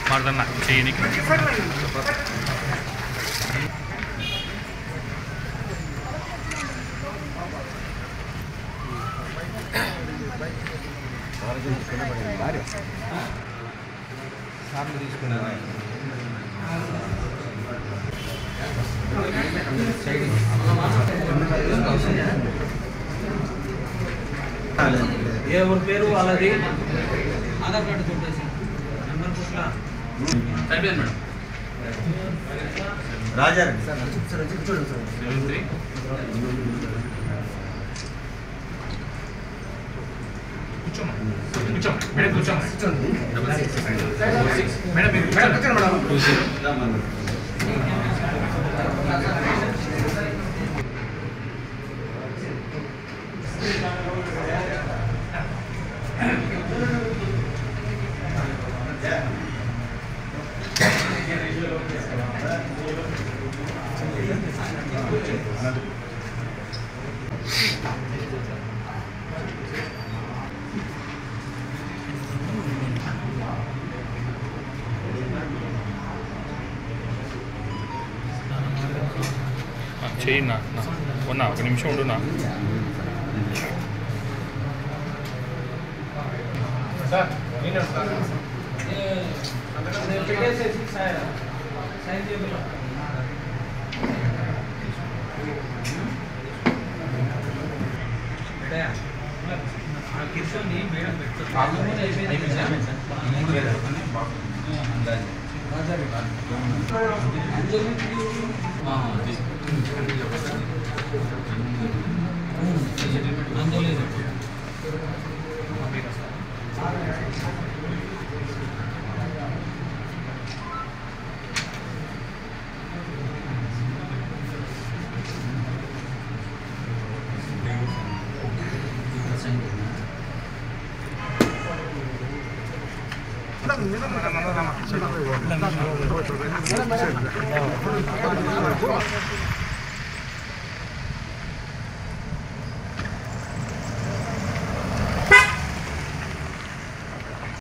మరదన్న చేయనికి ఏ ఊరి పేరు వాళ్ళది ఆధార్ కార్డు కొట్టేసి నెంబర్ పుట్ల అయిపోయింది మేడం రాజారెడ్డి సెవెన్ త్రీ కూర్చోమ్మా కూర్చోమ్మా మేడం కూర్చోమ్మా double six four six madam మీరు కూర్చోండి మేడం టూ జీరో చెయ్యి నా నా. ఉన్నా ఒక నిమిషం ఉండు నా పెట్టేసేసి సైన్ సైన్ చేయబోయా కిర్షోని మేడం అందలేదు మేడం